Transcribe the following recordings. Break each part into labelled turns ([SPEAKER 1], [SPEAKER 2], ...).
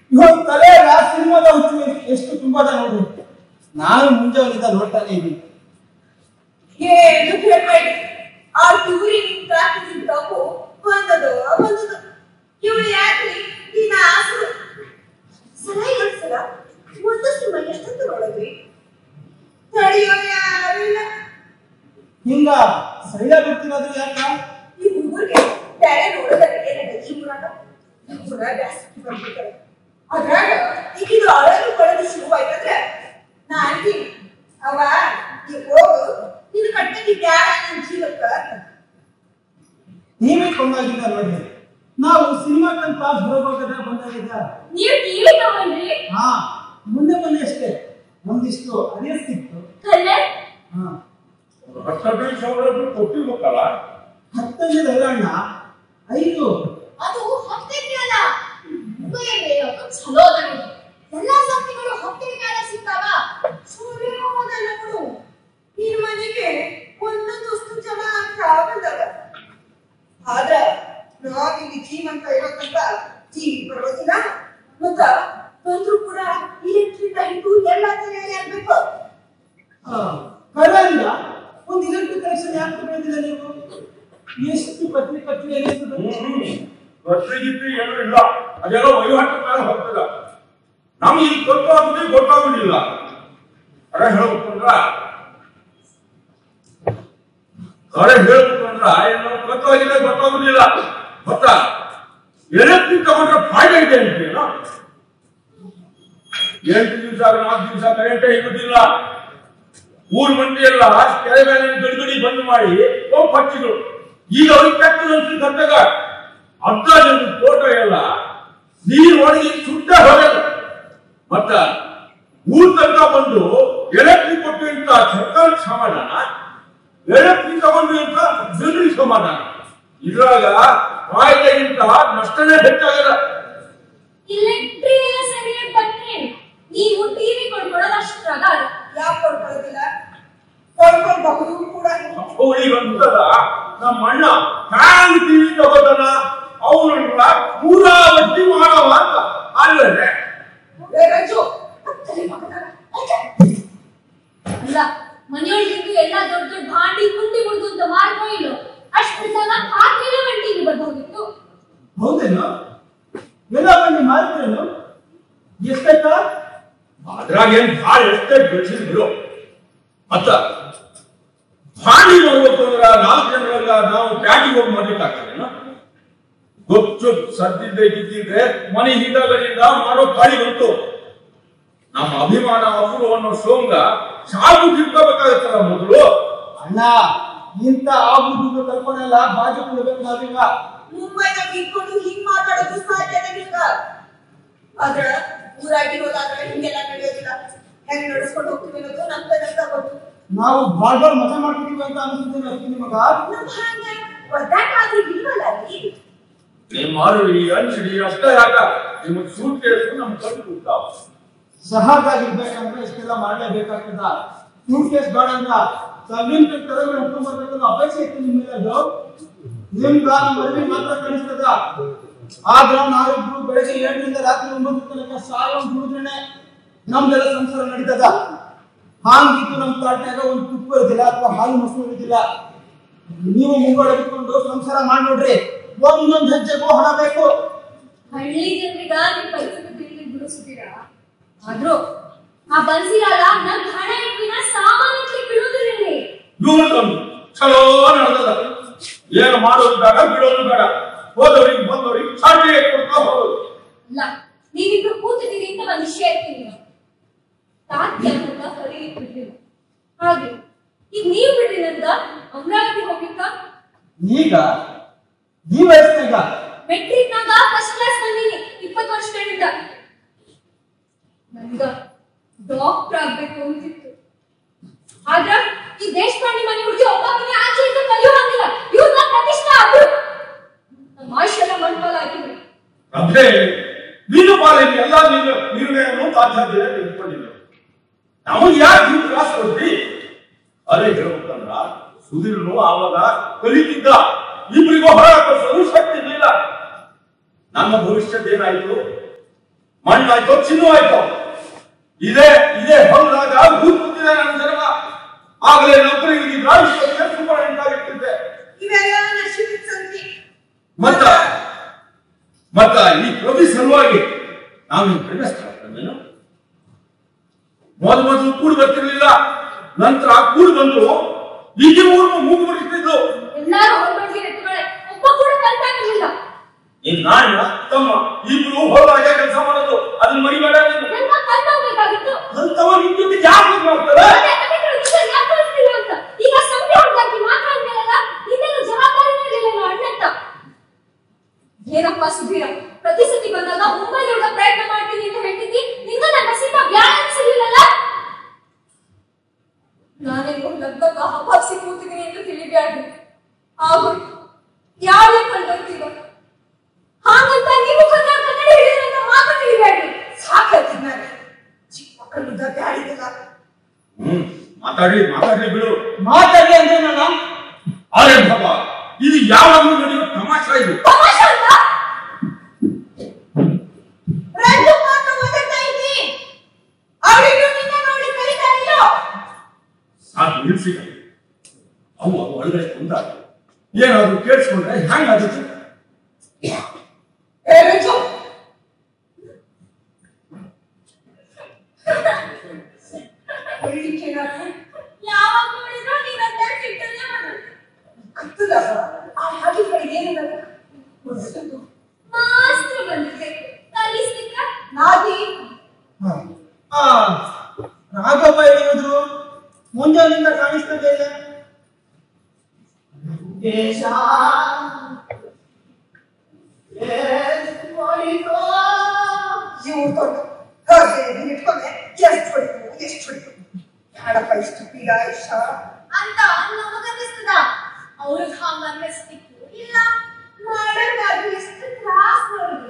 [SPEAKER 1] ಇವತ್ತು ತಲೆ ಸಿನಿಮಾದ ಹುಚ್ಚು ಎಷ್ಟು ತುಂಬಾದ ನೋಡು ನಾನು ಮುಂಜಾನೆಯಿಂದ ನೋಡ್ತಾನೆ ಇದ್ದೀನಿ
[SPEAKER 2] ಏನು ಕೇಳ್ಬೇಡಿ ಆ ಟೂರಿನ ಪ್ರಾಕ್ಟೀಸ್ ತಪ್ಪು ಬಂದದು ಬಂದದು ಇವಳು ಯಾಕ್ರಿ ದಿನ ಆಸರು ಸಲ ಎರಡು ಸಲ ಒಂದಷ್ಟು ಮನೆ ಎಷ್ಟೊತ್ತು ನೋಡಿದ್ರಿ ತಡೆಯೋ ಯಾರು ಇಲ್ಲ
[SPEAKER 1] ಹಿಂಗ ಸೈಡ ಬಿಡ್ತಿರೋದು ಯಾಕ
[SPEAKER 2] ಈ ಹುಡುಗರಿಗೆ ಬೇರೆ ನೋಡೋದಕ್ಕೆ ಏನಂತ ಈ ಮುರಾಟ ಮುರ ಜಾಸ್ತಿ ಬಂದ್ಬಿಡ್ತಾರೆ ಅದ್ರಾಗ ಈಗ ಇದು ಅಳಲು ಬಳಲು ಶುರುವಾಯ್ತಂದ್ರೆ ನಾ ಅಂತೀನಿ ಅವ ಈ ಹೋಗು ಇದು ಕಟ್ಟಕ್ಕೆ ಬ್ಯಾಡ ನನ್ನ ಜೀವಕ್ಕ ಅಂತ.
[SPEAKER 1] ನೀವೇ ಕೊಂಡಾಗಿದ್ದ ನೋಡಿ ನಾವು ಸಿನಿಮಾಕ್ಕಂತ ಹೊರಭಾಗದ ಬಂದಾಗಿದ್ದ
[SPEAKER 3] ನೀವು ಟಿವಿ ತಗೊಂಡ್ರಿ
[SPEAKER 1] ಹಾ ಮುಂದೆ ಮೊನ್ನೆ ಅಷ್ಟೇ ಒಂದಿಷ್ಟು ಅರಿಯರ್ ಸಿಕ್ತು
[SPEAKER 3] ಕಲರ್
[SPEAKER 1] ಹಾ
[SPEAKER 4] ಹತ್ತನೇ ಸೌಲಭ್ಯ ಕೊಟ್ಟಿರ್ಬೇಕಲ್ಲ
[SPEAKER 1] ಹತ್ತನೇದು ಅಲ್ಲ ಐದು
[SPEAKER 3] ಅದು ಹತ್ತಿಗೆ ಅಲ್ಲ ಮುಗಿಯೇ ಚಲೋ ಅದ ನೋಡಿ. ಎಲ್ಲಾ ಸಂಸ್ಥೆಗಳು ಹತ್ತಿಗೆ ಕಾಲ ಸಿಗ್ತಾವ
[SPEAKER 2] ಸುಳ್ಳು ಹೋದಲ್ಲ ನೋಡು ಈ ಮನೆಗೆ ಒಂದೊಂದು ವಸ್ತು ಜನ ಆಗ್ತಾ ಬಂದವ ಆದ್ರ ನಾವಿಲ್ಲಿ ಜೀವಂತ ಇರೋತಂತ ಟಿವಿ ಬರೋದಿಲ್ಲ ಮತ್ತ ಬಂದ್ರು ಕೂಡ ಇಲೆಕ್ಟ್ರಿಕ್ ಹಿಡಿದು ಎಲ್ಲ ತಲೆಯಲ್ಲಿ ಆಗ್ಬೇಕು
[SPEAKER 1] ಕರಲ್ಲ ಒಂದು ಇಲೆಕ್ಟ್ರಿಕ್ ಕನೆಕ್ಷನ್ ಯಾಕೆ ತಗೊಂಡಿಲ್ಲ ನೀವು ಎಷ್ಟು ಪತ್ರಿಕೆ ಕಟ್ಟಲೆ
[SPEAKER 4] ಕಟ್ಲಿಗಿತ್ತು ಏನೂ ಇಲ್ಲ ಅದೆಲ್ಲ ವಹಿವಾಟು ಮೇಲೆ ಹೋಗ್ತದ ನಮ್ಗೆ ಈಗ ಗೊತ್ತಾಗುದೇ ಗೊತ್ತಾಗುದಿಲ್ಲ ಅರೆ ಹೇಳ್ಬೇಕಂದ್ರ ಅರೆ ಹೇಳ್ಬೇಕಂದ್ರ ಏನು ಗೊತ್ತಾಗಿಲ್ಲ ಗೊತ್ತಾಗುದಿಲ್ಲ ಗೊತ್ತಾ ಎಲೆಕ್ಟ್ರಿಕ್ ತಗೊಂಡ್ರೆ ಫಾಯ್ದೆ ಇದೆ ಅಂತೀನೋ ಎಂಟು ದಿವಸ ನಾಲ್ಕು ದಿವಸ ಕರೆಂಟೇ ಇರುವುದಿಲ್ಲ ಊರ್ ಮಂದಿ ಎಲ್ಲ ಕೆರೆ ಮೇಲೆ ಗಡಿಗಡಿ ಬಂದ್ ಮಾಡಿ ಪಂಪ್ ಹಚ್ಚಿದ್ರು ಈಗ ಅವ್ರಿಗೆ ಕೆಟ್ಟದಂತ ಗಂಟಗ ಅರ್ಧ ಜನ ಫೋಟೋ ಎಲ್ಲ ನೀರು ಒಣಗಿ ಸುಟ್ಟ ಹೋಗಲ್ಲ ಮತ್ತ ಊರ್ ತನಕ ಬಂದು ಎಲೆಕ್ಟ್ರಿಕ್ ಕೊಟ್ಟು ಅಂತ ಸರ್ಕಾರಕ್ಕೆ ಸಮಾಧಾನ ಎಲೆಕ್ಟ್ರಿಕ್ ತಗೊಂಡು ಅಂತ ಜನರಿಗೆ ಸಮಾಧಾನ ಇದ್ರಾಗ ಕಾಯ್ದೆಗಿಂತ ನಷ್ಟನೇ ಹೆಚ್ಚಾಗಲ್ಲ
[SPEAKER 3] ಇಲೆಕ್ಟ್ರಿ ಎಲ್ಲ ಸರಿಯಾಗಿ ಬಂದ್ರೆ ನೀವು ಟಿವಿ ಕೊಂಡ್ಕೊಳ್ಳೋದಷ್ಟ್ರಾಗ
[SPEAKER 2] ಯಾಕೆ ಕೊಡ್ಕೊಳ್ಳೋದಿಲ್ಲ ಕೊಂಡ್ಕೊಳ್ಬಹುದು ಕೂಡ
[SPEAKER 4] ಅವಳಿಗಂತದ ನಮ್ಮ ಅಣ್ಣ ಫ್ಯಾನ್ ಟಿವಿ ತಗೋತಾನ ಅವನನ್ನ ಪೂರಾವತಿ ಮಾಡವ ಅಂತ ಅಲ್ಲದೆ
[SPEAKER 2] ಏ ರಂಜು ತಲೆ ಮಗನ
[SPEAKER 3] ಅಲ್ಲ ಮನೆಯೊಳಗಿದ್ದು ಎಲ್ಲ ದೊಡ್ಡ ದೊಡ್ಡ ಭಾಂಡಿ ಕುಂಡಿ ಮುಡ್ದು ಅಂತ ಮಾರ್ಕೋ ಇಲ್ಲೋ ಅಷ್ಟು ಜನ ಪಾತ್ರೆಲ್ಲ ಒಂದು ಟಿವಿ ಬರ್ಬೋದಿತ್ತು
[SPEAKER 1] ಹೌದೇನು ಎಲ್ಲ ಬಂದು ಮಾರಿದ್ರೇನು ಎಷ್ಟಾಯ್ತಾ
[SPEAKER 4] ಅದ್ರಾಗ ಏನ್ ಭಾಳ ಎಷ್ಟೇ ಬೆಳೆಸಿದ್ರು ಮತ್ತ ಭಾಂಡಿ ಮಾಡ್ಬೇಕು ಅಂದ್ರ ನಾಲ್ಕು ಜನರಾಗ ನಾವು ಪ್ಯಾಟಿಗೆ ಹೋಗಿ ಮಾಡ್ಲಿಕ್ಕಾಗ್ತದೇನ ಗೊತ್ತು ಸದ್ದಿದ್ದೆ ಗಿದ್ದಿದ್ರೆ ಮನೆ ಹಿಂದಾಗದಿಂದ ಮಾಡೋ ಪಾಳಿ ಬಂತು ನಮ್ಮ ಅಭಿಮಾನ ಹಸಿರು ಅನ್ನೋ ಸೋಂಗ ಸಾಕು ತಿಳ್ಕೋಬೇಕಾಗತ್ತಲ್ಲ ಮೊದಲು
[SPEAKER 1] ಅಣ್ಣ ಇಂಥ ಆಗುದು ಕಲ್ಪನೆಲ್ಲ ಬಾಜು ಕೊಡ್ಬೇಕು ನಾವೀಗ
[SPEAKER 2] ಮುಂಬೈನಾಗ ಇಟ್ಕೊಂಡು ಹಿಂಗ್ ಮಾತಾಡೋದು ಸಾಧ್ಯನೇ ನಿಮ್ಗ ಆದ್ರ ಊರಾಗಿರೋದಾದ್ರೆ ಹಿಂಗೆಲ್ಲ ನಡೆಯೋದಿಲ್ಲ ಹೆಂಗ್ ನಡೆಸ್ಕೊಂಡು ಹೋಗ್ತೀವಿ ಅನ್ನೋದು ನಮ್ಗ ನಮ್ಗ ಗೊತ್ತು
[SPEAKER 1] ನಾವು ಬಾಳ್ ಬಾಳ್ ಮಜಾ ಮಾಡ್ತಿದೀವಿ ಅಂತ ಅನಿಸುತ್ತೆ ಅಷ್ಟೇ ನಿಮಗ
[SPEAKER 2] ನಮ್ ಹಂಗ ಒದ್ದಾಟಾದ್ರೂ ಇಲ್ವಲ್ಲ ಅಲ್ಲಿ
[SPEAKER 4] ನಿಮ್ಮ ಮಾರುಡಿ ಅಂಚಡಿ ಅಷ್ಟೇ ಯಾಕ ನಿಮಗೆ ಸೂಟ್ ಕೇಳಿದ್ರು ನಮ್ ಕಣ್ಣು ಕೂತಾವ
[SPEAKER 1] ಸಹಜಾಗಿರ್ಬೇಕಂದ್ರೆ ಇಷ್ಟೆಲ್ಲ ಮಾಡ್ಲೇಬೇಕಾಗ್ತದ ಸೂಟ್ ಕೇಸ್ ಬೇಡ ಅಂದ್ರ ಸಬ್ಲಿನ್ ತರಗಳು ಹಿಡ್ಕೊಂಡ್ ಬರ್ಬೇಕನ್ನೋ ಅಪೇಕ್ಷೆ ಇತ್ತು ನಿಮ್ಮೆಲ್ಲದು ನಿಮ್ಗ ನಮ್ಮ ಅರಿವಿ ಮಾತ್ರ ಕಾಣಿಸ್ತದ ಆದ್ರ ನಾವಿಬ್ರು ಬೆಳಗ್ಗೆ ಏಳರಿಂದ ರಾತ್ರಿ ಒಂಬತ್ತು ತನಕ ಸಾಲ ದುಡಿದ್ರೆ ನಮ್ದೆಲ್ಲ ಸಂಸಾರ ನಡೀತದ ಹಾಂಗಿತ್ತು ನಮ್ ತಾಟ್ನಾಗ ಒಂದ್ ತುಪ್ಪ ಇರೋದಿಲ್ಲ ಅಥವಾ ಹಾಲು ಮೊಸರು ಇರೋದಿಲ್ಲ ನೀವು ಮುಂಗಡ ಇಟ್ಕೊಂಡು ಸಂಸಾರ ಮಾಡಿ ನೋಡ್ರಿ ಒಂದೊಂದ್ ಹೆಜ್ಜೆಗೂ ಹಣ ಬೇಕು
[SPEAKER 3] ಹಳ್ಳಿ ಜನರಿಗ ನಿಮ್ ಪರಿಸ್ಥಿತಿ ತಿಳಿದು ಬಿಡಿಸ್ತೀರಾ ಆದ್ರೂ ಆ ಬನ್ಸಿರಲ್ಲ ನನ್ ಹಣ ಇಟ್ಟಿನ ಸಾಮಾನ್ಯಕ್ಕೆ ಬಿಡುವುದಿಲ್ಲ
[SPEAKER 4] ಇವ್ರದೊಂದು ಚಲೋ ನಡೆದದ ಏನು ಮಾಡೋದು ಬೇಡ ಬಿಡೋದು ಬೇಡ ಹೋದವ್ರಿಗೆ ಬಂದವ್ರಿಗೆ ಸಾಟಿ ಕೊಡ್ತಾ ಹೋಗೋದು
[SPEAKER 3] ಇಲ್ಲ ನೀವಿಬ್ರು ಕೂತಿದ್ದೀರಿ ಅಂತ ಒಂದ್ ವಿಷಯ ಇರ್ತೀನಿ ತಾತ್ಯ ಅಂತ ಕರೀಲಿಕ್ಕೆ ಬಿಡ್ಲಿಲ್ಲ ಹಾಗೆ ಈಗ ನೀವ್ ಬಿಡ್ರಿ ನನ್ಗ ಅಮರಾವತಿ ಹೋಗ್ಲಿಕ್ಕ
[SPEAKER 1] ಈಗ ಈ ವಯಸ್ಸಿನಾಗ
[SPEAKER 3] ಮೆಟ್ರಿಕ್ ನಾಗ ಫಸ್ಟ್ ಕ್ಲಾಸ್ ಬಂದೀನಿ ಇಪ್ಪತ್ತು ವರ್ಷಗಳಿಂದ ನನ್ಗ ಡಾಕ್ಟರ್ ಆಗ್ಬೇಕು ಅಂತಿತ್ತು ಆದ್ರ ಈ ದೇಶಪಾಂಡೆ ಮನೆ ಹುಡುಗಿ ಒಬ್ಬಾಕಿನೇ ಆಚೆಯಿಂದ ಕಲಿಯೋ ಹಂಗಿಲ್ಲ ಇವ್ರನ್ನ ಪ್ರತಿಷ್ಠೆ ಆದ್ರು ನಮ್ಮ ಆಯುಷ್ಯ ಎಲ್ಲ ಮಣ್ಪಾಲ ಆಗಿದ್ರು
[SPEAKER 4] ಅಂದ್ರೆ ನೀನು ಪಾಲಿಗೆ ಎಲ್ಲ ನೀನು ನಿರ್ಣಯವನ್ನು ಸಾಧ್ಯತೆ ತೆಗೆದುಕೊಂಡಿಲ್ಲ ನಮಗೆ ಯಾಕೆ ನೀವು ಕ್ಲಾಸ್ ಕೊಡ್ತಿ ಅದೇ ಹೇಳ್ಬೇಕಂದ್ರ ಸುಧೀರ್ನು ಆವಾಗ ಕಲಿತಿದ್ದ ಇಬ್ಬರಿಗೂ ಹೊರ ಕಳಿಸೋದು ಶಕ್ತಿ ಇರಲಿಲ್ಲ ನನ್ನ ಭವಿಷ್ಯದ ಏನಾಯ್ತು ಮಣ್ಣಾಯ್ತು ಚಿನ್ನು ಆಯ್ತು ಇದೇ ಇದೇ ಹೊಲದಾಗ ಊರ್ ಕೂತಿದೆ ನನ್ನ ಜನ್ಮ ಆಗಲೇ ನೌಕರಿ ಇದ್ದಿದ್ರ ಇಷ್ಟೊತ್ತಿಗೆ ಸೂಪರ್ ಆಗಿರ್ತಿದ್ದೆ
[SPEAKER 2] ಇವೆಲ್ಲ ನಶೀಬಿನ ಸಂಗತಿ
[SPEAKER 4] ಮತ್ತ ಮತ್ತ ಈ ಪ್ರಭು ಸಲುವಾಗಿ ನಾವು ಪ್ರವೇಶಿಸ್ತೇನು ಮೊದಲು ಮೊದಲು ಕೂಡು ಬರ್ತಿರ್ಲಿಲ್ಲ ನಂತರ ಕೂಡು ಬಂದ್ರು ಈಗ ಊರು ಮೂಗು ಮುರಿತಿದ್ದು
[SPEAKER 3] ಎಲ್ಲಾರು ಹೊರಬಂಡಿ ಎತ್ತುಗಳೇ ಒಬ್ಬ ಕೂಡ ಕಲ್ತಾಗಿರ್ಲಿಲ್ಲ
[SPEAKER 4] ಈಗ ನಾನು ತಮ್ಮ ಇಬ್ರು ಹೊರದಾಗ ಕೆಲಸ ಮಾಡೋದು ಅದನ್ನ ಮರಿಬೇಡ ನೀನು.
[SPEAKER 3] ನನ್ನ ಕಲ್ತಾಗ್ಬೇಕಾಗಿತ್ತು
[SPEAKER 4] ಅಂತವ ನಿಮ್ ಜೊತೆ ಯಾಕೆ ಮಾಡ್ತಾರೆ
[SPEAKER 3] ಅದೇ ಅದಕ್ಕೆ ವಿಷಯ ಯಾಕೆ ಕಳಿಸ್ತಿಲ್ಲ ಅಂತ ಈಗ ಸಂಬಳ ಹೊಡ್ದಾಕಿ ಮಾತ್ರ ಅಂದ್ಮೇಲಲ್ಲ ನಿನ್ನೇನು ಜವಾಬ್ದಾರಿನೇ ಇರಲಿಲ್ಲ ಅಣ್ಣಂತ ಏನಪ್ಪ ಸುಧೀರ ಪ್ರತಿ ಸತಿ ಬಂದಾಗ ಮುಂಬೈಲಿ ಹೋಗೋ ಪ್ರಯತ್ನ ಮಾಡ್ತೀನಿ ಅಂತ ಹೇಳ್ತಿದ್ದಿ ನಿಂಗ ನನ್ನ ಸೀತಾ ಬ್ಯಾಡ ಅನ್ಸಿರ್ಲಿಲ್ಲಲ್ಲ ನಾನೇನು ಲಗ್ನಕ್ಕ ಹಬ್ಬಾಕ್ಸಿ ಕೂತಿದ್ದೀನಿ ಎಂದು ತಿಳಿಬ್ಯಾಡ್ರಿ ಆಗೋಯ್ತು ಯಾವೇ ಕಳ್ದೋಗ್ತೀಗ ಹಾಗಂತ ನೀವು ಕನ್ನಡ ಕನ್ನಡ ಹೇಳಿದ್ರಂತ ಮಾತ್ರ ತಿಳಿಬ್ಯಾಡ್ರಿ
[SPEAKER 2] ಸಾಕಾಯ್ತು ನಾನು ಚಿಕ್ಕ ಮಕ್ಕಳು ಬ್ಯಾಡಿದಿಲ್ಲ
[SPEAKER 4] ಹ್ಮ್ ಮಾತಾಡ್ಲಿ ಮಾತಾಡ್ಲಿ ಬಿಡು
[SPEAKER 1] ಮಾತಾಡಿ ಅಂದ್ರೆ ನಾನು
[SPEAKER 4] ಅರೆ ಬಾಬಾ ಇದು ಯಾವಾಗಲೂ ನಡೆಯುವ ತಮಾಷೆ ಇದು
[SPEAKER 3] ತಮಾಷೆ ಅಂತ
[SPEAKER 2] ರಂಡು ಮಾತ್ರ ಓದುತ್ತಾ ಇದ್ದಿ ಅವಳಿಗೂ ನಿನ್ನ ನೋಡಿ ಕಲಿತಾರಿಲ್ಲೋ
[SPEAKER 4] ಸಾಕು ನಿಲ್ಸಿ ಅವು ಅವು ಒಳಗಡೆ ಕುಂತ ಏನಾದ್ರು ಕೇಳಿಸ್ಕೊಂಡ್ರೆ ಹೆಂಗಾಗುತ್ತೆ
[SPEAKER 2] ಏ ರಂಜು ಹೇಳಿಕೆ ನಾನು
[SPEAKER 3] ಯಾವಾಗ ನೋಡಿದ್ರು ನೀವಂತ ಸಿಟ್ಟಲ್ಲೇ ಮಾಡೋದು
[SPEAKER 2] ಕತ್ತಲ ಆ ಹಾಗೆಗಳಿಗೆ ಏನಿಲ್ಲ
[SPEAKER 3] ಮಾಸ್ತ್ರ ಬಂದಿದೆ ಕಲಿಸ್ಲಿಕ್ಕ
[SPEAKER 2] ನಾದಿ
[SPEAKER 1] ಆ ರಾಘವ ಹೇಳಿದ್ರು ಮುಂಜಾನಿಂದ ಕಾಣಿಸ್ತದೆ ಇಲ್ಲ ದೇಶ
[SPEAKER 2] ಇವು ತೊಂದು ಹಾಗೆ ಇಟ್ಕೊಂಡೆ ಎಷ್ಟು ಹೊಡಿತು ಎಷ್ಟು ಹೊಡಿತು ಯಾರಪ್ಪ ಇಷ್ಟು ಪೀಡ ಇಷ್ಟ
[SPEAKER 3] ಅಂತ ನಮಗನ್ನಿಸ್ತದ ಅವ್ರಿಗೆ ಹಂಗ ಅನ್ನಿಸ್ತಿತ್ತು ಇಲ್ಲ
[SPEAKER 2] ಮಾಡೋದಾದ್ರೂ ಎಷ್ಟು ಕ್ಲಾಸ್ ನೋಡಿ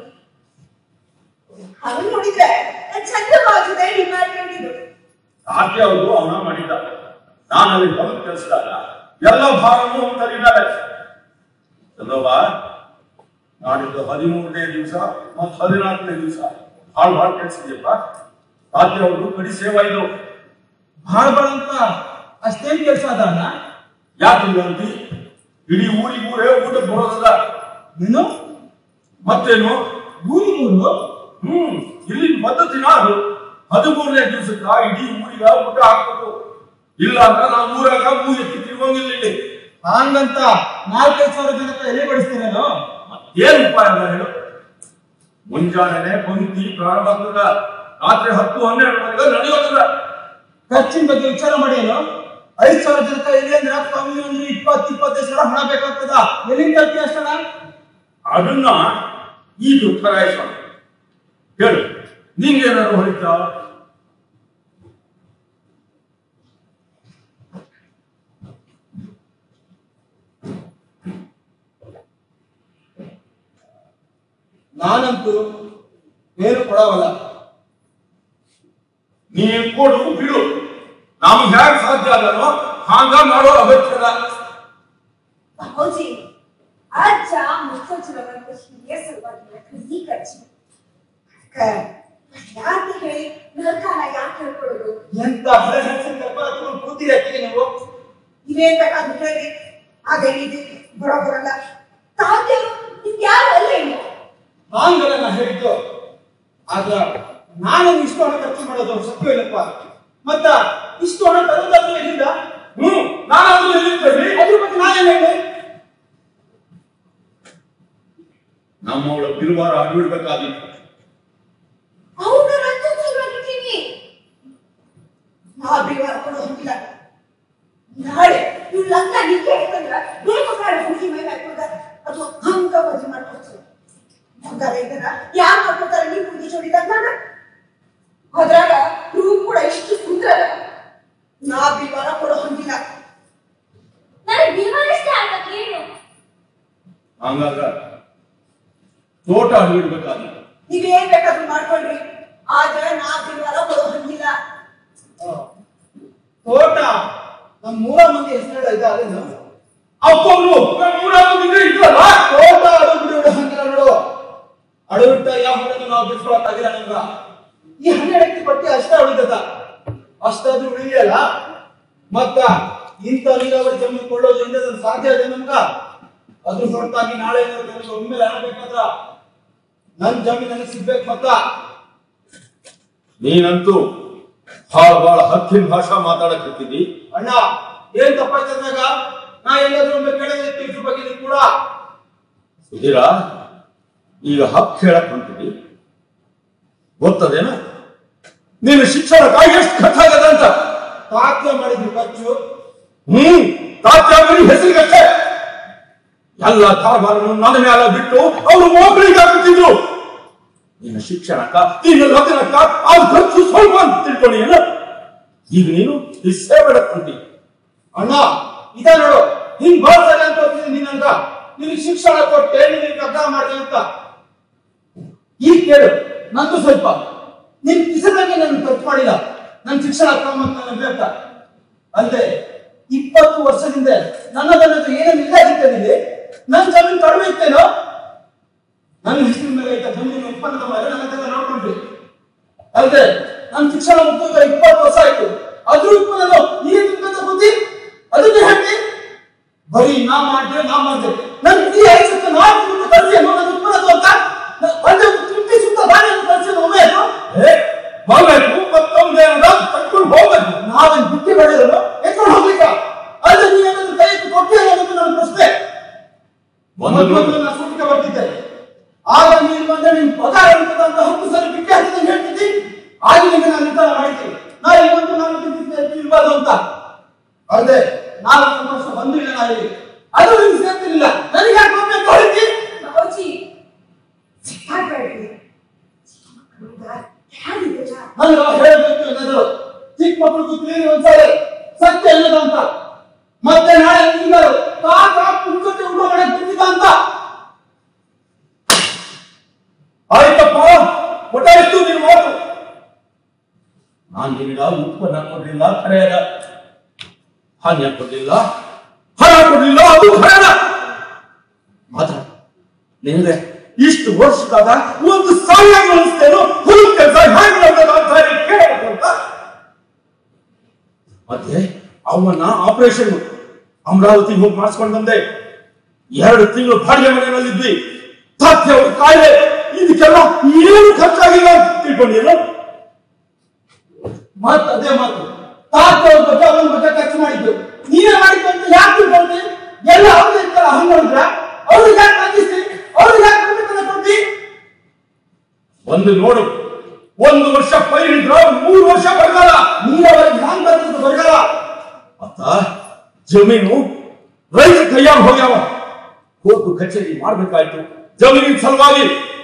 [SPEAKER 2] ಹಂಗ್ ನೋಡಿದ್ರೆ ಚಂದ ಬಾಜುದೆ ಡಿಮಾಂಡ್
[SPEAKER 4] ಆಕೆ ಅವರು ಅವನ ಮಾಡಿದ್ದ ನಾನು ಅಲ್ಲಿ ಹೊರಗೆ ಕೆಲಸದಾಗ ಎಲ್ಲ ಭಾರನೂ ತರಿದ್ದಾರೆ ಚಂದವ್ವ ನಾಡಿದ್ದು ಹದಿಮೂರನೇ ದಿವಸ ಮತ್ತು ಹದಿನಾಲ್ಕನೇ ದಿವಸ ಹಾಳು ಹಾಳು ಕೆಲಸಿದ್ಯಪ್ಪ ಆಕೆ ಅವರು ಕಡಿ ಸೇವಾ ಇದು
[SPEAKER 1] ಭಾಳ ಭಾಳ ಅಂತ ಅಷ್ಟೇನ್ ಕೆಲಸ ಅದ
[SPEAKER 4] ಯಾಕೆ ಅಂತಿ ಇಡೀ ಊರಿಗೆ ಊರೇ ಊಟಕ್ಕೆ ಬರೋದಲ್ಲ
[SPEAKER 1] ಏನು
[SPEAKER 4] ಮತ್ತೇನು
[SPEAKER 1] ಊರಿಗೂರು
[SPEAKER 4] ಹ್ಮ್ ಇಲ್ಲಿ ಪದ್ಧತಿನ ಅದು ಹದಿಮೂರನೇ ದಿವಸಕ್ಕ ಇಡೀ ಊರಿಗ ಊಟ ಹಾಕ್ಬೇಕು ಇಲ್ಲ ಅಂದ್ರೆ ನಾವು ಊರಾಗ ಮೂ ಎತ್ತಿ ತಿರುಗಂಗಿಲ್ಲ ಇಲ್ಲಿ
[SPEAKER 1] ಹಂಗಂತ ನಾಲ್ಕೈದು ಸಾವಿರ ಜನಕ್ಕೆ ಎಲೆ ಬಡಿಸ್ತೀರೇನೋ
[SPEAKER 4] ಏನ್ ಉಪಾಯ ಅದ ಹೇಳು ಮುಂಜಾನೆ ಪಂಕ್ತಿ ಪ್ರಾರಂಭ ಆಗ್ತದ ರಾತ್ರಿ ಹತ್ತು ಹನ್ನೆರಡರವರೆಗೆ ನಡೆಯೋದಿಲ್ಲ
[SPEAKER 1] ಖರ್ಚಿನ ಬಗ್ಗೆ ವಿಚಾರ ಮಾಡಿ ಏನು ಐದ್ ಸಾವಿರ ಜನಕ್ಕೆ ಎಲೆ ಅಂದ್ರೆ ಕಮ್ಮಿ ಅಂದ್ರೆ ಇಪ್ಪತ್ತು ಇಪ್ಪತ್ತೈದು ಸಾವಿರ ಹಣ ಬೇಕಾಗ್ತದ ಎಲ್ಲಿಂದ ತರ್ತೀಯ ಅಷ್ಟಣ
[SPEAKER 4] ಅದನ್ನ ಈಗ ಉತ್ತರಾಯಿಸೋಣ ಹೇಳು ನಿಂಗೇನಾದ್ರು ಹೊಳಿತಾ
[SPEAKER 1] ನಾನಂತೂ ಏನು ಕೊಡವಲ್ಲ
[SPEAKER 4] ನೀ ಕೊಡು ಬಿಡು ನಮ್ಗೆ ಹೇಗೆ ಸಾಧ್ಯ ಅದನೋ ಹಾಂಗ ಮಾಡೋ ಅಗತ್ಯದ
[SPEAKER 2] ಹೌಜಿ ಅಜ್ಜ ಮುಚ್ಚಚ್ಚಿರವಂತ ಹಿರಿಯ ಸಲುವಾಗಿ ಕಸಿ ಖರ್ಚು ಯಾಕೆ ಹೇಳಿ ನರ್ಕಾನ ಯಾಕೆ ಹೇಳ್ಕೊಳ್ಳೋದು
[SPEAKER 1] ಎಂತ ಹಳೆ ಹೆಸರು ಕರ್ಕೊಂಡು ಹತ್ಕೊಂಡು ಕೂತಿರಿ ಅತ್ತಿಗೆ ನೀವು
[SPEAKER 2] ಇವೇನ್ ಬೇಕಾದ್ರೂ ಹೇಳಿ ಅದೇ ಇದು ಬರೋಬರಲ್ಲ ತಾತ್ಯರು ನಿಮ್ಗೆ ಯಾರು ಅಲ್ಲ ಇನ್ನು
[SPEAKER 1] ಹಾಂಗಲ್ಲ ನಾ ಹೇಳಿದ್ದು ಆದ್ರ ನಾನು ಇಷ್ಟು ಹಣ ಖರ್ಚು ಮಾಡೋದು ಸತ್ಯ ಇಲ್ಲಪ್ಪ ಮತ್ತ ಇಷ್ಟು ಹಣ ತರೋದಾದ್ರೂ ಎಲ್ಲಿಂದ
[SPEAKER 4] ಹ್ಮ್ ನಾನಾದ್ರೂ ಎಲ್ಲಿದ್ದೇನೆ
[SPEAKER 1] ಅದ್ರ ಬಗ್ಗೆ ನಾನೇನ್ ಹೇಳಿ
[SPEAKER 4] ನಮ್ಮವಳ ಬಿರುವಾರ ಅಡ್ಬಿಡ್ಬೇಕಾದಿತ್ತು
[SPEAKER 2] ಅವನ ರಂಜಿಸಿರ್ಬೇಕಿದ್ದೀನಿ ನಾ ಬಿಡುವ ಕೊಡೋ ಹೋಗಿಲ್ಲ ನಾಳೆ ಇವ್ ಲಗ್ನ ನಿಂಗೆ ಹೇಳ್ತಂದ್ರ ಬೇಕಾದ್ರೆ ಹುಡುಗಿ ಮೇಲೆ ಹಾಕೋದ ಅಥವಾ ಹಂಗ ಮದುವೆ ಮಾಡ್ಕೊಡ್ತಾರೆ ಹಂಗಾರ ಇದನ್ನ ಯಾರು ಮಾಡ್ಕೊತಾರೆ ನೀವು ಹುಡುಗಿ ಜೋಡಿ ಲಗ್ನ ಅದ್ರಾಗ ಇವ್ರು ಕೂಡ ಇಷ್ಟು ಸುಂದರ ನಾ ಬಿಡುವಾರ ಕೊಡೋ ಹಂಗಿಲ್ಲ
[SPEAKER 3] ನನಗೆ ಬಿಲ್ವರಿಷ್ಟೇ ಆಗಕ್ಕೆ ಏನು
[SPEAKER 4] ಹಂಗಾಗ ತೋಟ ಅಡ್ಬಿಡ್ಬೇಕಾದಿತ್ತು
[SPEAKER 2] ನೀವೇನ್ ಬೇಕಾದ್ರೂ ಮಾಡ್ಕೊಳ್ರಿ ಆದ್ರೆ ನಾ ಬಿಡುವಾರ ಕೊಡೋ ಹಂಗಿಲ್ಲ
[SPEAKER 1] ತೋಟ ನಮ್ ಮೂರ ಮಂದಿ ಹೆಸರು ಇದ ಅದೇನು
[SPEAKER 4] ಅಪ್ಪವ್ರು ಊರಾಗ ಇದ್ರಲ್ಲ
[SPEAKER 1] ತೋಟ ಅದು ಬಿಡು ಹಂಗಿಲ್ಲ ನೋಡು ಅಡವಿಟ್ಟ ಯಾವ ಹೊಳೆನೂ ನಾವು ಬಿಡ್ಸ್ಕೊಳಕ್ಕಾಗಿಲ್ಲ ನಮ್ಗ ಈ ಹನ್ನೆರಡಕ್ಕೆ ಪಟ್ಟಿ ಅಷ್ಟ ಉಳಿದದ ಅಷ್ಟಾದ್ರೂ ಉಳಿಯಲ್ಲ ಮತ್ತ ಇಂಥ ನೀರಾವರಿ ಜಮೀನು ಕೊಳ್ಳೋದ್ರಿಂದ ಅದು ಸಾಧ್ಯ ಇದೆ ನಮ್ಗ ಅದ್ರ ಹೊರತಾಗಿ ನಾಳೆ ಏನಾದ್ರು ನನಗೆ ಒಮ್ಮೆಲೆ ಆಡ್ಬೇಕಾದ್ರ ನನ್ ಜಮೀನು ನನಗೆ ಸಿಗ್ಬೇಕು ಮತ್ತ
[SPEAKER 4] ನೀನಂತೂ ಭಾಳ ಭಾಳ ಹಕ್ಕಿನ ಭಾಷಾ ಮಾತಾಡಕತ್ತಿದ್ದಿ
[SPEAKER 1] ಅಣ್ಣ ಏನ್ ತಪ್ಪಾಯ್ತಂದಾಗ ನಾ ಎಲ್ಲಾದ್ರೂ ಒಮ್ಮೆ ಕೆಳಗೆ ತಿಳ್ಸು ಬಗ್ಗೆ ನೀನ್ ಕೂಡ
[SPEAKER 4] ಸುಧೀರ ಈಗ ಹಕ್ಕು ಹೇಳಕ್ ಹೊಂಟಿದಿ ಗೊತ್ತದೇನ ನೀನು ಶಿಕ್ಷಣಕ್ಕಾಗಿ ಎಷ್ಟು ಖರ್ಚಾಗದ ಅಂತ
[SPEAKER 1] ತಾತ್ಯ ಮಾಡಿದ್ವಿ ಖರ್ಚು
[SPEAKER 4] ಹ್ಮ್ ತಾತ್ಯಾಗಲಿ ಹೆಸರಿಗಷ್ಟೇ ಎಲ್ಲ ಕಾರ್ಬಾರನ್ನು ನನ್ನ ಮೇಲೆ ಬಿಟ್ಟು ಅವರು ಮೋಕಳಿಗೆ ಹಾಕುತ್ತಿದ್ರು ನಿನ್ನ ಶಿಕ್ಷಣಕ್ಕ ನಿನ್ನ ಲಗ್ನಕ್ಕ ಆ ಖರ್ಚು ಸ್ವಲ್ಪ ಅಂತ ತಿಳ್ಕೊಳ್ಳಿ ಏನ ಈಗ ನೀನು ಹಿಸ್ಸೆ ಬೇಡಕ್ಕಂತಿ
[SPEAKER 1] ಅಣ್ಣ ಇದ ನೋಡು ಹಿಂಗ್ ಬರ್ತಾರೆ ಅಂತ ಹೋಗ್ತಿದ್ದೀನಿ ನೀನಂತ ನಿನಗೆ ಶಿಕ್ಷಣ ಕೊಟ್ಟೆ ನಿನಗೆ ಕಗ್ಗ ಮಾಡಿದೆ ಅಂತ ಈಗ ಕೇಳು ನಂದು ಸ್ವಲ್ಪ ನಿನ್ ಕಿಸದಂಗೆ ನಾನು ಖರ್ಚು ಮಾಡಿಲ್ಲ ನನ್ ಶಿಕ್ಷಣ ಕ್ರಮ ಅಂತ ನನಗೆ ಬೇಕಾ ಅಲ್ಲದೆ ಇಪ್ಪತ್ತು ವರ್ಷದಿಂದ ನನ್ನದನ್ನದು ಏನೇನು ಇಲ್ಲ ಇದ್ದೇನಿದೆ ನನ್ ಜಮೀನು ಕಡಿಮೆ ಇತ್ತೇನೋ ನನ್ನ ಹೆಸರಿನ ಮೇಲೆ ಇದ್ದ ಜಮೀನು ಉತ್ಪನ್ನದ ಮೇಲೆ ನನ್ನದೆಲ್ಲ ನೋಡ್ಕೊಂಡ್ರಿ ಅಲ್ಲದೆ ನನ್ನ ಶಿಕ್ಷಣ ಮುಗಿದ ಇಪ್ಪತ್ತು ವರ್ಷ ಆಯ್ತು ಅದ್ರ ಉತ್ಪನ್ನ ನೀನು ತಿಳ್ಕೊಂಡ ಬುದ್ಧಿ ಅದಕ್ಕೆ ಹೇಳಿ ಬರೀ ನಾ ಮಾಡಿದ್ರೆ ನಾ ಮಾಡಿದೆ ನನ್ ಈ ಐಸಕ್ಕೆ ನಾ ತಿಳ್ಕೊಂಡ ಕಲ್ಸಿ ಅನ್ನೋ ನನ್ನ ಉತ್ಪನ್ನದು ಅಂತ ನ- ಒಂದೇ ತುಟ್ಟಿ ಸುತ್ತ ದಾರಿಯನ್ನು ಕಲ್ಸಿ ಒಮ್ಮೆ ಆಯ್ತು
[SPEAKER 4] ಏ ಹೋಗ್ಬೇಕು ಮತ್ತೊಂದು ಏನದ ತಕ್ಕೊಂಡು ಹೋಗ್ಬೇಕು
[SPEAKER 1] ನಾವೇನ್ ಬುದ್ಧಿ ಬೆಳೆಯೋದು ಎತ್ಕೊಂಡು ಹೋಗ್ಲಿಕ್ಕ ಅಲ್ಲದೆ ನೀವೇನಾದ್ರೂ ಕೈ ಎತ್ತಿ ಕೊಟ್ಟೆ ಅನ್ನೋದು ನನ್ನ ಪ್ರಶ್ನೆ
[SPEAKER 4] ಒಂದು
[SPEAKER 1] ಮೊದಲು ನಾನು ಸೂಟಿಗೆ ಬರ್ತಿದ್ದೆ ಆಗ ನೀನು ಬಂದ್ರೆ ನಿನ್ ಪಗಾರ ಇರ್ತದ ಅಂತ ಹತ್ತು ಸಲ ಬಿಟ್ಟೆ ಹಾಕಿದಂಗೆ ಹೇಳ್ತಿದ್ದಿ ಆಗ ನಿಮಗೆ ನಾನು ನಿರ್ಧಾರ ಮಾಡಿದ್ದೆ ನಾ ಈಗ ಬಂದು ನಾನು ತಿಂತಿದ್ದೆ ಇರ್ಬಾರ್ದು ಅಂತ ಅಲ್ಲದೆ ನಾಲ್ಕು ವರ್ಷ ಬಂದಿಲ್ಲ ನಾ ಇಲ್ಲಿ ಅದು ನಿಮ್ಗೆ ಸೇರ್ತಿರ್ಲಿಲ್ಲ ನನಗೆ ಯಾಕೆ ಒಮ್ಮೆ ಅಂತ ಹೇಳಿದ್ದಿ
[SPEAKER 2] ಬಾಬಾಜಿ ಸಿಕ್ಕಾಡ್ಬೇಡ್ರಿ ಯಾರಿದೆಲ್ಲ
[SPEAKER 1] ನನಗೆ ಹೇಳಬೇಕು ಏನಾದ್ರು ಚಿಕ್ಕ ಮಕ್ಕಳಿಗೂ ತಿಳಿರಿ ಒಂದ್ಸರಿ ಸತ್ಯ ಅನ್ನೋದು ಅಂತ ಮತ್ತೆ ನಾಳೆ ನೀನು ಕಾಕ ಕುಂಕತೆ ಉಂಡು ಮಾಡಕ್ ಬಂದಿದ್ದ ಅಂತ
[SPEAKER 4] ಆಯ್ತಪ್ಪ ಒಟ್ಟಾಯ್ತು ನಿನ್ ಮಾತು ನಾನ್ ನಿನಗ ಉತ್ಪನ್ನ ಕೊಡ್ಲಿಲ್ಲ ಖರೆಯದ ಧಾನ್ಯ ಕೊಡ್ಲಿಲ್ಲ ಹಣ ಕೊಡ್ಲಿಲ್ಲ ಅದು ಖರೆಯದ ಮಾತ್ರ ನಿನಗೆ ಇಷ್ಟು ವರ್ಷದಾಗ ಒಂದು ಸಾಲ ಅನಿಸ್ತೇನೋ ಹುಲ್ ಕೆಲಸ ಹೇಗೆ ನಡೆದ ಅಂತ ಹೇಳಿ ಕೇಳಬೇಕು ಅಂತ ಮತ್ತೆ ಅವನ್ನ ಆಪರೇಷನ್ ಅಮರಾವತಿ ಹೋಗಿ ಮಾಡಿಸ್ಕೊಂಡು ಬಂದೆ ಎರಡು ತಿಂಗಳು ಬಾಡಿಗೆ ಮನೆಯಲ್ಲಿದ್ವಿ ತಾತ್ಯ ಅವ್ರ ಕಾಯಿಲೆ ಇದಕ್ಕೆಲ್ಲ ಏನು ಖರ್ಚಾಗಿಲ್ಲ ಅಂತ ತಿಳ್ಕೊಂಡಿಲ್ಲ
[SPEAKER 1] ಮತ್ ಅದೇ ಮಾತು ತಾತ ಅವ್ರ ಬಗ್ಗೆ ಅವನ ಬಗ್ಗೆ ಖರ್ಚು ಮಾಡಿದ್ದು ನೀವೇ ಮಾಡಿದ್ದು ಅಂತ ಯಾಕೆ ತಿಳ್ಕೊಂಡಿ ಎಲ್ಲ ಅವ್ರಿಗೆ ಇರ್ತಾರ ಹಂಗ ನೋಡಿದ್ರ ಅವ್ರಿಗೆ ಯಾಕೆ ನಂಗಿಸ್ತಿ ಅವ್ರಿಗೆ ಯಾಕೆ ಕಡಿಮೆ ಕೊಡ್ತಿ
[SPEAKER 4] ಒಂದು ನೋಡು ಒಂದು ವರ್ಷ ಪೈರಿದ್ರ ಮೂರು ವರ್ಷ ಬರಗಾಲ
[SPEAKER 1] ನೀರವರಿಗೆ ಹ್ಯಾಂಗ್ ಬರ್ತದೆ ಬರಗಾಲ
[SPEAKER 4] ಅತ್ತ ಜಮೀನು ರೈತ ಕೈಯಾಗ ಹೋಗ್ಯಾವ ಕೋರ್ಟು ಕಚೇರಿ ಮಾಡ್ಬೇಕಾಯ್ತು ಜಮೀನಿನ ಸಲುವಾಗಿ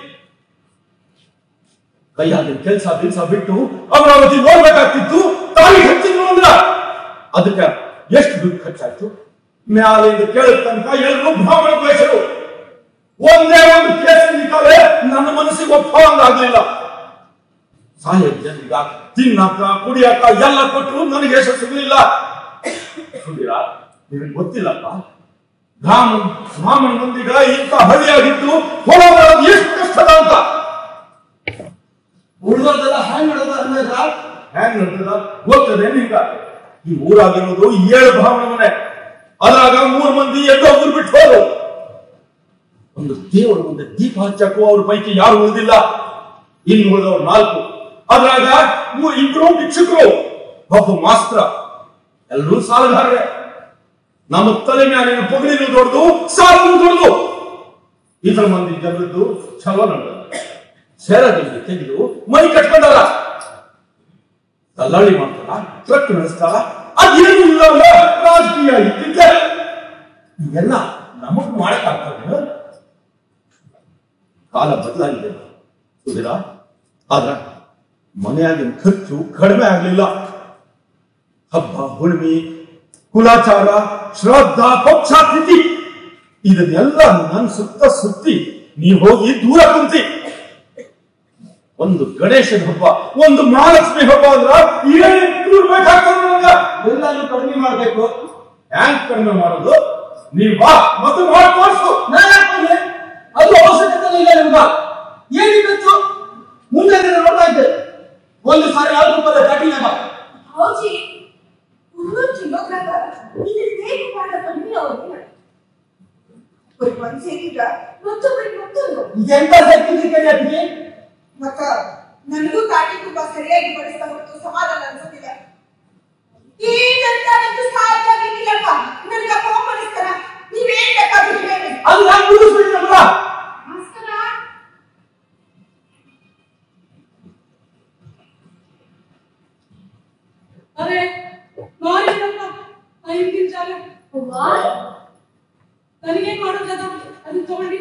[SPEAKER 4] ಕೈಯಾಗ ಕೆಲಸ ಬಿಲ್ಸ ಬಿಟ್ಟು ಅಮರಾವತಿ ನೋಡ್ಬೇಕಾಗ್ತಿತ್ತು ತಾಳಿ ಹಚ್ಚಿದ್ರು ಅಂದ್ರ ಅದಕ್ಕೆ ಎಷ್ಟು ದುಡ್ಡು ಖರ್ಚಾಯ್ತು ಮ್ಯಾಲಿಂದ ಕೇಳಿದ ತನಕ ಎಲ್ಲರೂ ಬ್ರಾಹ್ಮಣ ದ್ವೇಷರು ಒಂದೇ ಒಂದು ಕೇಸ್ ನಿಂತಾವೆ ನನ್ನ ಮನಸ್ಸಿಗೆ ಒಪ್ಪಂಗಾಗ್ಲಿಲ್ಲ ಸಾಹೇಬ್ ಜನರಿಗ ತಿನ್ನಕ ಕುಡಿಯಕ ಎಲ್ಲ ಕೊಟ್ಟರು ನನಗೆ ಯಶಸ್ಸು ಸಿಗಲಿಲ್ಲ ಸುಧೀರ ನಿನಗೆ ಗೊತ್ತಿಲ್ಲಪ್ಪ ಬ್ರಾಹ್ಮಣ ಬ್ರಾಹ್ಮಣ ಮಂದಿಗ ಇಂಥ ಹಳ್ಳಿಯಾಗಿದ್ದು ಹೊರ ಬರೋದು ಎಷ್ಟು ಕಷ್ಟದ ಅಂತ
[SPEAKER 1] ಉಳಿದೋರ್ದೆಲ್ಲ ಹ್ಯಾಂಗ್ ಮಾಡೋದು ಅಂದ್ರೆ
[SPEAKER 4] ಹೆಂಗ್ ನಡ್ತದ ಗೊತ್ತದೆ ನಿಂಗ ಈ ಊರಾಗಿರೋದು ಏಳು ಬ್ರಾಹ್ಮಣ ಮನೆ ಅದ್ರಾಗ ಮೂರ್ ಮಂದಿ ಎದ್ದೋ ಊರ್ ಬಿಟ್ಟು ಹೋದ್ರು ಒಂದು ದೇವರ ಮುಂದೆ ದೀಪ ಹಚ್ಚಕ್ಕೂ ಅವ್ರ ಪೈಕಿ ಯಾರು ಉಳಿದಿಲ್ಲ ಇನ್ನು ಉಳಿದವ್ರು ನಾಲ್ಕು ಅದ್ರಾಗ ಮೂ- ಇಬ್ರು ಭಿಕ್ಷುಕರು ಒಬ್ಬ ಮಾಸ್ತ್ರ ಎಲ್ಲರೂ ಸಾಲಗಾರರೇ ನಮ್ಮ ತಲೆ ಮ್ಯಾಲಿನ ಪೊಗಳಿನೂ ದೊಡ್ಡದು ಸಾಲನು ದೊಡ್ಡದು ಇತರ ಮಂದಿ ಜನರದ್ದು ಚಲೋ ನಡೆದ ಸೆರಗಿಂದ ತೆಗೆದು ಮೈ ಕಟ್ಕೊಂಡಲ್ಲ ದಲ್ಲಾಳಿ ಮಾಡ್ತಾರ ಟ್ರಕ್ ನಡೆಸ್ತಾರ ಅದೇನು ಇಲ್ಲ ಅಲ್ಲ, ರಾಜಕೀಯ ಇದ್ದಿದ್ದೆ ಇವೆಲ್ಲ ನಮಗ್ ಮಾಡಕ್ಕಾಗ್ತದೆ ಕಾಲ ಬದಲಾಗಿದೆ ಸುಧೀರ ಆದ್ರ ಮನೆಯಾಗಿನ ಖರ್ಚು ಕಡಿಮೆ ಆಗ್ಲಿಲ್ಲ ಹಬ್ಬ ಹುಣ್ಣಿಮೆ ಕುಲಾಚಾರ ಶ್ರಾದ್ದ ಪಕ್ಷಾತಿಥಿ ಇದನ್ನೆಲ್ಲ ನನ್ನ ಸುತ್ತ ಸುತ್ತಿ ನೀ ಹೋಗಿ ದೂರ ಕುಂತಿ ಒಂದು ಗಣೇಶನ ಹಬ್ಬ ಒಂದು ಮಹಾಲಕ್ಷ್ಮಿ ಹಬ್ಬ ಅಂದ್ರ ಏನ್ ಬೇಕಾಗ್ತದೆ ನನಗ
[SPEAKER 1] ಎಲ್ಲಾನು ಕಡಿಮೆ ಮಾಡ್ಬೇಕು
[SPEAKER 4] ಹ್ಯಾಂಗ್ ಕಡಿಮೆ ಮಾಡೋದು ನೀವ್ ಬಾ ಮತ್ತು ಮಾಡಿ ತೋರ್ಸು
[SPEAKER 1] ನಾನು ಯಾಕೆ ಮಾಡ್ಲಿ? ಅದು ಅವಶ್ಯಕತೆ ಇಲ್ಲ ನಿಮ್ಗ ಏನಿತ್ತು ಮುಂದೆ ನೀನು ನೋಡ್ತಾ ಇದ್ದೆ ಒಂದು ಸಾರಿ ಆದ್ರೂ ಬರ ಕಠಿಣ ಬಾ
[SPEAKER 2] ಹೌಜಿ ಮುನ್ನೂರು ಕಿಲೋಗ್ರಾಮ ಇದು ಹೇಗೆ ಮಾಡ ಕಮ್ಮಿ ಅವ್ರಿಗೆ ಒಬ್ಬರಿಗೆ ಒಂದ್ ಸೇರಿದ್ರ ಮತ್ತೊಬ್ಬರಿಗೆ ಮತ್ತೊಂದು
[SPEAKER 1] ಇದೆಂತ ಸರ್ಟಿಫಿಕೇಟ್ ಅದಕ್ಕೆ
[SPEAKER 2] ಮತ್ತ ನನಗೂ ಕಾಟಿ ತುಂಬಾ ಸರಿಯಾಗಿ ಬಡಿಸ್ತಾ ಹೊರತು ಸಮಾಧಾನ ಅನ್ಸೋದಿಲ್ಲ ಏನಂತಾನಂತೂ ಸಾಧ್ಯ ಆಗಿಲ್ಲಪ್ಪ ನನಗೆ ಕೋಪ ಬಡಿಸ್ತಾರ ನೀವೇನ್ ಬೇಕಾದ್ರೂ ಹೇಳಿ
[SPEAKER 1] ಅದು ನಾನು ಮುಗಿಸ್ಬಿಟ್ಟಿನಲ್ಲ
[SPEAKER 2] ನಮಸ್ಕಾರ
[SPEAKER 5] अरे ಮಾರಿ ನಮ್ಮ ಐದು ನಿಮಿಷ ಅಲ್ಲ
[SPEAKER 3] ವಾ
[SPEAKER 5] ನನಗೇನ್ ಮಾಡೋದದ ಅದು ತಗೊಂಡಿ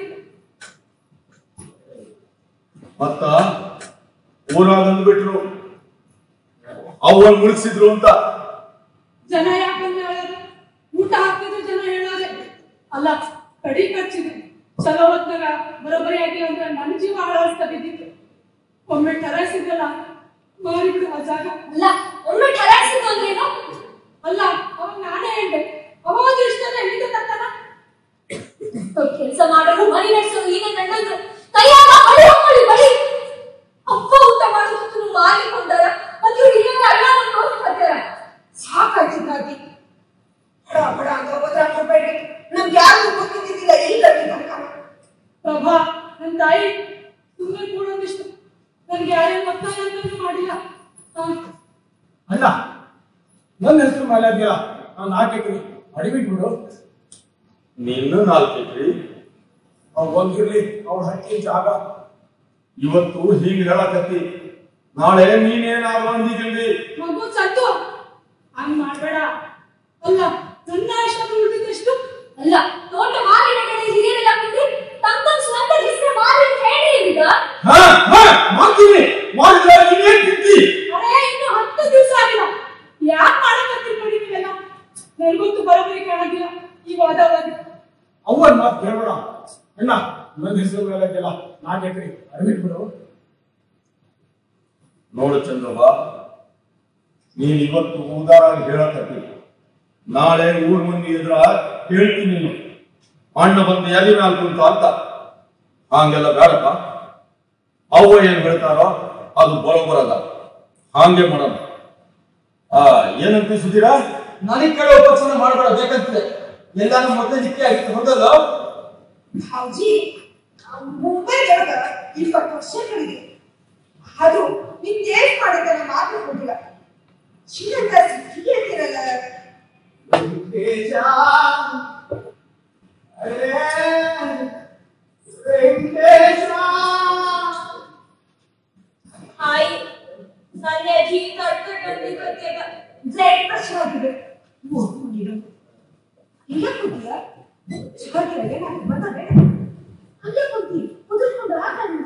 [SPEAKER 4] ಮತ್ತ ಊರಾಗ ಅಂದ್ಬಿಟ್ರು ಅವನ್ ಮುಳುಗಿಸಿದ್ರು ಅಂತ
[SPEAKER 5] ಜನ ಯಾಕಂದ್ರೆ ಹೇಳೋದು ಊಟ ಹಾಕಿದ್ರೆ ಜನ ಹೇಳೋದೆ ಅಲ್ಲ ಕಡಿ ಖರ್ಚಿದೆ ಚಲೋ ಹೊತ್ನಾಗ ಬರೋಬ್ಬರಿ ಆಗಿ ಅಂದ್ರೆ ನನ್ನ ಜೀವ ಹಾಳಾಡ್ತಾ ಬಿದ್ದಿತ್ತು ಒಮ್ಮೆ ಟರಸಿದ್ರಲ್ಲ ಮಾರಿಬಿಡು ಆ ಜಾಗ
[SPEAKER 3] ಅಲ್ಲ ಒಮ್ಮೆ ಠರಾಯಿಸಿದ್ದು ಅಂದ್ರೇನು
[SPEAKER 5] ಅಲ್ಲ ಅವಾಗ ನಾನೇ ಹೇಳ್ದೆ ಅವಾಗ ಒಂದು ಇಷ್ಟನ ಎಲ್ಲಿಂದ ತರ್ತಾನ
[SPEAKER 3] ಕೆಲಸ ಮಾಡಲು ಮನೆ ನಡೆಸಲು ಈಗ ಗಂಡಂದ್ರು ಕೈಯಾಗ ಬಳಿ ಹಾಕೊಳ್ಳಿ ಬಳಿ ಅಪ್ಪ ಊಟ ಮಾಡೋದಕ್ಕೆ ಮಾರಿಕೊಂಡಾರ ಮತ್ತು ಹಿರಿಯರ ಅಯ್ಯಾನ ನೋಡ್ಕೊಳ್ತಾರ
[SPEAKER 2] ಸಾಕಾಯ್ತಿದ್ದಾಗಿ ಬಡ ಬಡ ಅಂತ ಹೋದ್ರ ಕೊಡ್ಬೇಡಿ ನಮ್ಗೆ ಯಾರಿಗೂ ಗೊತ್ತಿದ್ದಿದ್ದಿಲ್ಲ ಈ ಗಟ್ಟಿ ತನಕ
[SPEAKER 5] ಪ್ರಭಾ ನನ್ನ ತಾಯಿ ಸುಮ್ಮನೆ ಕೂಡೋದಿಷ್ಟು ನನ್ಗೆ ಯಾರೇನು ಒತ್ತಾಯ ಅಂತೂ ಮಾಡಿಲ್ಲ ಹಾ
[SPEAKER 1] ಅಲ್ಲ ನನ್ನ ಹೆಸರು ಮಾಲಾದ್ಯ ನಾನು ನಾಲ್ಕು ಅಡಿಬಿಟ್ಬಿಡು
[SPEAKER 4] ನೀನು ನಾಲ್ಕು ಎಕ್ರೆ
[SPEAKER 1] ಅವ್ರು ಒಂದಿರ್ಲಿ ಅವ್ರ ಹಕ್ಕಿ ಜಾಗ
[SPEAKER 4] ಇವತ್ತು ಹೀಗೆ ಹೇಳಕತ್ತಿ ನಾಳೆ ನೀನೇನಾದ್ರು ಅಂದಿದ್ದಿ
[SPEAKER 5] ಮಗು ಸತ್ತು ಹಂಗ್ ಮಾಡ್ಬೇಡ ಅಲ್ಲ ನನ್ನ ಆಶ್ರಮ ಉಳಿದಿದ್ದೆಷ್ಟು
[SPEAKER 3] ಅಲ್ಲ ತೋಟ ಮಾರಿನ ಕಡೆ ಹಿರಿಯರೆಲ್ಲ ಕುಂತು ತಮ್ಮ ತಮ್ಮ ಸ್ವಂತ ಹೆಸರು ಮಾರಿ ಅಂತ ಹೇಳಿ ಈಗ
[SPEAKER 1] ಹಾ ಹಾ ಮಾಡ್ತೀನಿ ಮಾಡಿದ್ರೆ ನೀನೇನ್ ತಿಂತಿ
[SPEAKER 5] ಅರೇ ಇನ್ನು ಹತ್ತು ದಿವಸ ಆಗಿಲ್ಲ ಯಾಕೆ ಮಾಡಕತ್ತೀರಿ ನೋಡಿ ನೀವೆಲ್ಲ ನನಗಂತೂ ಬರೋಬರಿ ಕಾಣೋದಿಲ್ಲ ಈ ವಾದವಾದ
[SPEAKER 1] ಅವನ್ ಮಾತು ಕೇಳಬೇಡ ಅಣ್ಣ ನನ್ನ ಹೆಸರು ಮೇಲಾಗಿಲ್ಲ ನಾಲ್ಕು ಎಕರೆ ಅಡಿಬಿಟ್ಬಿಡು
[SPEAKER 4] ನೋಡು ಚಂದ್ರವ್ವ ನೀನ್ ಇವತ್ತು ಉದಾರಾಗಿ ಹೇಳಕತ್ತಿ ನಾಳೆ ಊರ್ ಮಂದಿ ಎದುರ ಹೇಳ್ತೀನಿ ನೀನು ಅಣ್ಣ ಬಂದು ಎದಿ ಮ್ಯಾಲ್ ಕುಂತ ಅಂತ ಹಂಗೆಲ್ಲ ಬೇಡಪ್ಪ ಅವ್ವ ಏನ್ ಹೇಳ್ತಾರೋ ಅದು ಬರೋಬರದ ಹಾಗೆ ಮಾಡೋಣ ಆ ಏನಂತ ಸುಧೀರಾ
[SPEAKER 1] ನನಗೆ ಕೇಳೋ ಉಪಚಾರ ಮಾಡಬೇಡ ಬೇಕಂತಿದೆ ಎಲ್ಲಾನು ಮೊದಲೇ ನಿತ್ಯ ಆಗಿತ್ತು ಹೌದಲ್ಲ
[SPEAKER 2] ಹೌಜಿ ಮುಂಬೈ ಒಳಗ ಇಪ್ಪತ್ತು ವರ್ಷಗಳಿದೆ ಅದು ನಿಮ್ ಟೇಸ್ಟ್ ಮಾಡಿದ್ರೆ ಮಾತ್ರ ಹೋಗಿಲ್ಲ ಶ್ರೀಲಂಕಾ ಸಿಕ್ಕಿ ಅಂತಿರಲ್ಲ
[SPEAKER 1] ವೆಂಕಟೇಶ ಅರೇ ವೆಂಕಟೇಶ
[SPEAKER 3] ಹಾಯ್ ನನ್ನ ಅಜ್ಜಿ ಕಟ್ಕೊಂಡು ಗೊತ್ತಿಲ್ಲ ಬ್ಲಡ್ ಪ್ರೆಷರ್ ಆಗಿದೆ
[SPEAKER 2] ಓದ್ಕೊಂಡಿರು ಇಲ್ಲ ಕೂತಿಯ ಚೆನ್ನಾಗಿರಲ್ಲ ನಾನು ಬರ್ತದೆ ಅಲ್ಲೇ ಕೂತಿ ಕುದುರ್ಕೊಂಡು ಹಾಕಂದ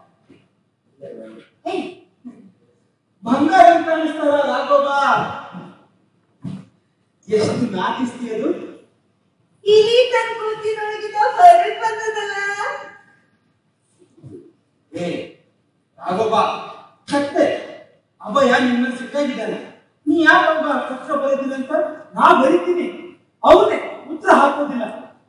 [SPEAKER 2] ಏ
[SPEAKER 1] ಬಂಗಾರ ಅಂತ ಅನಿಸ್ತಾರ ರಾಘವ ಎಷ್ಟು ನಾಟಿಸ್ತಿ ಅದು
[SPEAKER 2] ಇಲ್ಲಿ ತನ್ನ ಕೂತಿನೊಳಗಿನ ಹೊರಗೆ ಬಂದದಲ್ಲ
[SPEAKER 1] ಏ ರಾಘವ ಕತ್ತೆ ಅಭಯ ನಿನ್ನ ಸಿಕ್ಕಾಗಿದ್ದಾನೆ ನೀ ಯಾಕೆ ಒಬ್ಬ ಪತ್ರ ಬರೀತೀನಿ ಅಂತ ನಾ ಬರೀತೀನಿ ಅವನೇ ಉತ್ತರ ಹಾಕೋದಿಲ್ಲ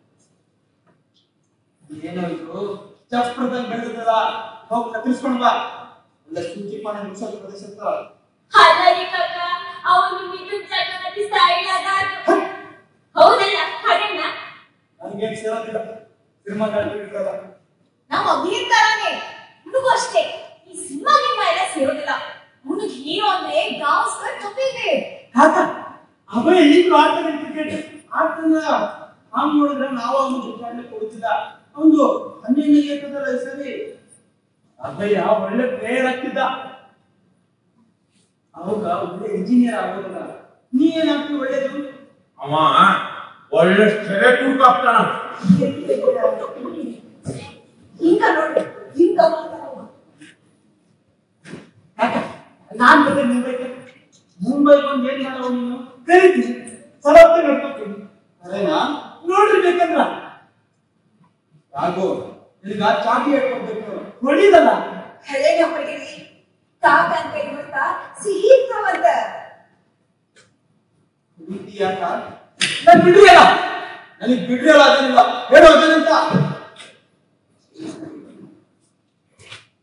[SPEAKER 1] ಏನೋ ಇದು ಚಪ್ರದಲ್ಲಿ ಬೆಳೆದಲ್ಲ ಹೋಗಿ ಕತ್ತರಿಸ್ಕೊಂಡ್ ಬಾ ಒಳ್ಳೆ ಸೂಚಿ ಪಾನ ಮುಗಿಸೋದು ಪ್ರದೇಶ
[SPEAKER 3] ಅಲ್ಲ ರೀ ಕಾಕ ಅವನು ಮಿಥುನ್ ಚಕ್ರವರ್ತಿ ಸ್ಟೈಲ್ ಅದಾರು ಹೌದಲ್ಲ ಹಾಗಣ್ಣ
[SPEAKER 1] ನನಗೆ ಸೇರೋದಿಲ್ಲ ಸಿನಿಮಾ ಕಂಡಿರ್ತದ
[SPEAKER 3] ನಾವು ಅಭಿನೇತಾರನೇ ಹುಡುಗ ಅಷ್ಟೇ ಈ ಸಿನಿಮಾ ಗಿಮ್ಮ ಎಲ್ಲ ಸೇರೋದಿಲ್ಲ ಅವನಿಗೆ ಹೀರೋ ಅಂದ್ರೆ ಗಾವಸ್ಕರ್ ಕಪಿಗೆ
[SPEAKER 1] ಕಾಕ ಅಭಯ ಈಗಲೂ ಆಡ್ತಾನೆ ಕ್ರಿಕೆಟ್ ಆಡ್ತಾನ ಹಂಗ್ ನೋಡಿದ್ರೆ ನಾವು ಅವನು ಉದಾಹರಣೆ ಕೊಡುತ್ತಿಲ್ಲ ಒಂದು ಹನ್ನೆರಡನೇ ಏಕದಲ್ಲ ಈ ಸರಿ ಅಭಯ ಒಳ್ಳೆ ಪ್ಲೇಯರ್ ಆಗ್ತಿದ್ದ ಅವಾಗ ಒಳ್ಳೆ ಇಂಜಿನಿಯರ್ ಆಗೋದಿಲ್ಲ ನೀ ಏನಾಗ್ತಿ ಒಳ್ಳೇದು
[SPEAKER 4] ಅವ ಒಳ್ಳೆ ಸೆರೆ ಕೂಡ್ಕಾಗ್ತಾನ
[SPEAKER 2] ಹಿಂಗ ನೋಡಿ ಹಿಂಗ ಮಾತಾಡುವ
[SPEAKER 1] ಕಾಕ ನಾನ್ ಬಂದೆ ಮುಂಬೈಗೆ ಮುಂಬೈ ಬಂದು ಏನ್ ಮಾಡೋ ನೀನು ಕರಿತೀನಿ ಸಲತ್ತೆ ನಡ್ಕೊತೀನಿ ಅದೇನಾ ನೋಡ್ರಿ ಬೇಕಂದ್ರ ಯಾಕೋ ಈಗ ಚಾಟಿ ಹೇಳ್ಕೊಡ್ಬೇಕು ಹೊಡಿದಲ್ಲ
[SPEAKER 2] ಹಳೆನ ಹೊಡಿರಿ ಕಾಕ ಅಂತ ಗೊತ್ತಾ ಸಿಹಿ ಇರ್ತಾವಂತ
[SPEAKER 1] ಪ್ರೀತಿ ಯಾಕ ನನ್ ಬಿಡ್ರಿ ಅಲ್ಲ ನನಗ್ ಬಿಡ್ರಿ ಅಲ್ಲ ಅದೇನಿಲ್ಲ ಹೇಳು ಅದೇನಂತ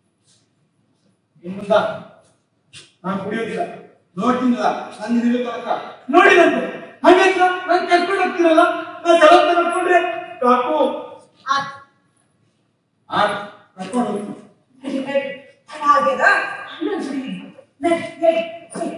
[SPEAKER 1] ಮುಂದ ನಾನು ಕುಡಿಯೋದಿಲ್ಲ ನೋಡ್ತೀನಿಲ್ಲ ನನ್ನ ನಿಲ್ಲ ತನಕ ನೋಡಿದಂತೆ ಹಂಗೆ ನಾನು ಕರ್ಕೊಂಡು ಹೋಗ್ತೀರಲ್ಲ ನಾನು ಸಲಂತ ನೋಡ್ಕೊಂಡ್ರೆ ಸಾಕು
[SPEAKER 2] ಆತ್
[SPEAKER 1] ಆ ಕರ್ಕೊಂಡು ಹೋಗ್ತೀನಿ
[SPEAKER 2] ನಡಿ, ನಡಿ. ಹಾಗೆದ ಅಣ್ಣ ಬಿಡಿ ನಡಿ, ನಡಿ, ನಡಿ.